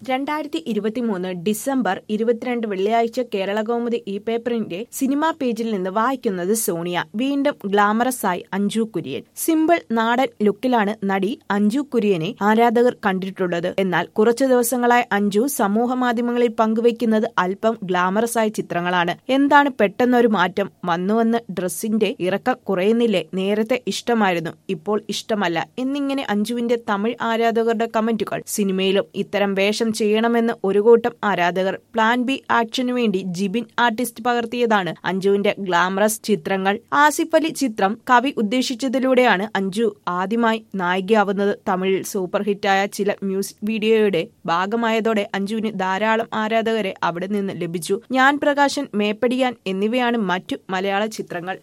രണ്ടായിരത്തി ഇരുപത്തിമൂന്ന് ഡിസംബർ ഇരുപത്തിരണ്ട് വെള്ളിയാഴ്ച കേരളകൗമുദി ഈ പേപ്പറിന്റെ സിനിമാ പേജിൽ നിന്ന് വായിക്കുന്നത് സോണിയ വീണ്ടും ഗ്ലാമറസ് ആയി അഞ്ജു കുര്യൻ സിമ്പിൾ നാടൻ ലുക്കിലാണ് നടി അഞ്ജു കുര്യനെ ആരാധകർ കണ്ടിട്ടുള്ളത് എന്നാൽ കുറച്ചു ദിവസങ്ങളായി അഞ്ജു സമൂഹ മാധ്യമങ്ങളിൽ പങ്കുവയ്ക്കുന്നത് അല്പം ഗ്ലാമറസ് ആയ ചിത്രങ്ങളാണ് എന്താണ് പെട്ടെന്നൊരു മാറ്റം വന്നുവന്ന് ഡ്രസ്സിന്റെ ഇറക്കം കുറയുന്നില്ലേ നേരത്തെ ഇഷ്ടമായിരുന്നു ഇപ്പോൾ ഇഷ്ടമല്ല എന്നിങ്ങനെ അഞ്ജുവിന്റെ തമിഴ് ആരാധകരുടെ കമന്റുകൾ സിനിമയിലും ഇത്തരം വേഷം ചെയ്യണമെന്ന് ഒരു കൂട്ടം ആരാധകർ പ്ലാൻ ബി ആക്ഷനു വേണ്ടി ജിബിൻ ആർട്ടിസ്റ്റ് പകർത്തിയതാണ് അഞ്ജുവിന്റെ ഗ്ലാമറസ് ചിത്രങ്ങൾ ആസിഫ് അലി ചിത്രം കവി ഉദ്ദേശിച്ചതിലൂടെയാണ് അഞ്ജു ആദ്യമായി നായികയാവുന്നത് തമിഴിൽ സൂപ്പർ ഹിറ്റായ ചില മ്യൂസിക് വീഡിയോയുടെ ഭാഗമായതോടെ അഞ്ജുവിന് ധാരാളം ആരാധകരെ അവിടെ നിന്ന് ലഭിച്ചു ഞാൻ പ്രകാശൻ മേപ്പടിയാൻ എന്നിവയാണ് മറ്റു മലയാള ചിത്രങ്ങൾ